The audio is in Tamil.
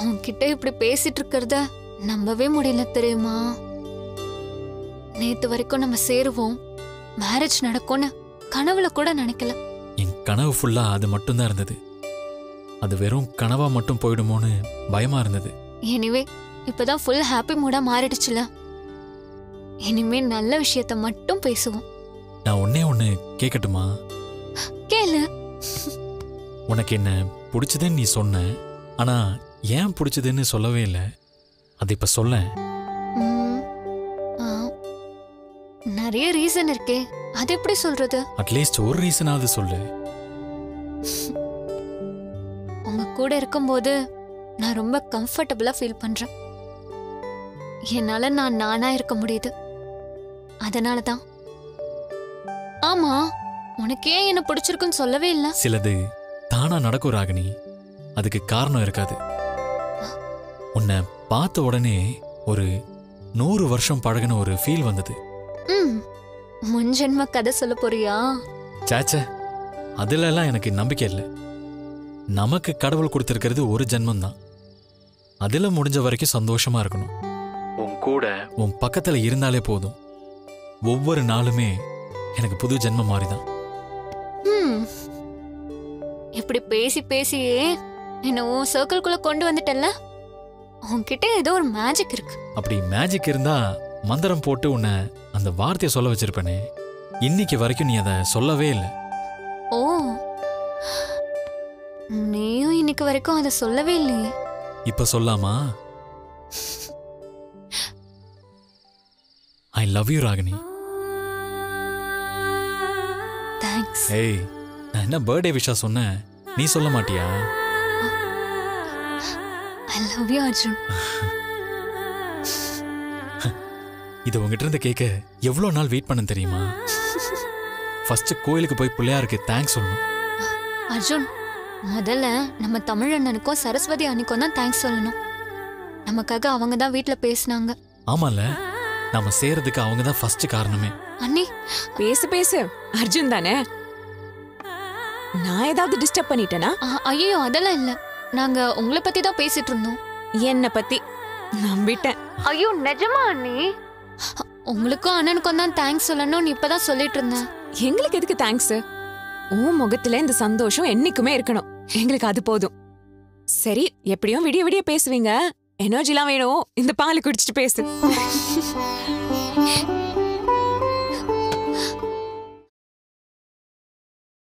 உன்கிட்ட இப்படி பேசிட்டு இருக்கிறத நம்பவே முடியல தெரியுமா நேத்து வரைக்கும் நம்ம சேருவோம் மேரேஜ் நடக்கும்னு கனவுல கூட நினைக்கல என் கனவு ஃபுல்லா அது மட்டும்தான் இருந்தது அது வெறும் கனவா மட்டும் போயிடுமோன்னு பயமா இருந்தது எனிவே இப்பதான் ஃபுல் ஹாப்பி மூடா மாறிடுச்சுல இனிமே நல்ல விஷயத்த மட்டும் பேசுவோம் நான் ஒன்னே ஒன்று கேட்கட்டுமா கேளு உனக்கு என்ன பிடிச்சதுன்னு நீ சொன்ன ஆனா ஏன் பிடிச்சதுன்னு சொல்லவே இல்லை அது இப்ப சொல்ல ம், ஆ, நிறைய ரீசன் இருக்கே அது எப்படி சொல்றது அட்லீஸ்ட் ஒரு ரீசனாவது சொல்லு உங்க கூட இருக்கும்போது நான் ரொம்ப கம்ஃபர்டபுளா ஃபீல் பண்றேன் என்னால நான் நானா இருக்க முடியுது அதனால தான் ஆமா உனக்கு ஏன் என்ன பிடிச்சிருக்குன்னு சொல்லவே இல்ல சிலது தானா நடக்கும் ராகினி அதுக்கு காரணம் இருக்காது உன்னை பார்த்த உடனே ஒரு நூறு வருஷம் பழகின ஒரு ஃபீல் வந்தது ம் முன் ஜென்ம கதை சொல்ல போறியா சேச்சே அதுல எல்லாம் எனக்கு நம்பிக்கை இல்லை நமக்கு கடவுள் கொடுத்திருக்கிறது ஒரு ஜென்மம் தான் அதுல முடிஞ்ச வரைக்கும் சந்தோஷமா இருக்கணும் உன் கூட உன் பக்கத்துல இருந்தாலே போதும் ஒவ்வொரு நாளுமே எனக்கு புது ஜென்மம் மாதிரிதான் ம் இப்படி பேசி பேசியே என்ன உன் சர்க்கிள்குள்ள கொண்டு வந்துட்டல்ல உன்கிட்ட ஏதோ ஒரு மேஜிக் இருக்கு அப்படி மேஜிக் இருந்தா மந்திரம் போட்டு உன்னை அந்த வார்த்தையை சொல்ல வச்சிருப்பேனே இன்னைக்கு வரைக்கும் நீ அதை சொல்லவே இல்லை ஓ நீயும் இன்னைக்கு வரைக்கும் அதை சொல்லவே இல்லையே இப்ப சொல்லாமா I love you Ragini thanks ஏய் நான் என்ன பர்த்டே விஷா சொன்னேன் நீ சொல்ல மாட்டியா ஐ லவ் யூ அர்ஜுன் இது உங்ககிட்ட இருந்து கேட்க எவ்வளோ நாள் வெயிட் பண்ண தெரியுமா ஃபர்ஸ்ட் கோயிலுக்கு போய் பிள்ளையாருக்கு தேங்க்ஸ் சொல்லணும் அர்ஜுன் முதல்ல நம்ம தமிழ் அண்ணனுக்கும் சரஸ்வதி அண்ணிக்கும் தான் தேங்க்ஸ் சொல்லணும் நமக்காக அவங்க தான் வீட்ல பேசினாங்க ஆமால நாம சேரதுக்கு அவங்க தான் ஃபர்ஸ்ட் காரணமே அண்ணி பேசு பேசு அர்ஜுன் தானே நான் ஏதாவது டிஸ்டர்ப் பண்ணிட்டேனா ஐயோ அதெல்லாம் இல்ல நாங்க உங்களை பத்தி தான் பேசிட்டு இருந்தோம் என்ன பத்தி நம்பிட்டேன் ஐயோ நிஜமா அண்ணி உங்களுக்கும் அண்ணனுக்கும் தான் தேங்க்ஸ் சொல்லணும்னு இப்பதான் சொல்லிட்டு இருந்தேன் எங்களுக்கு எதுக்கு தேங்க்ஸ் உன் முகத்துல இந்த சந்தோஷம் என்னைக்குமே இருக்கணும் எங்களுக்கு அது போதும் சரி எப்படியும் விடிய விடிய பேசுவீங்க எனர்ஜிலாம் வேணும் இந்த பால் குடிச்சிட்டு பேசு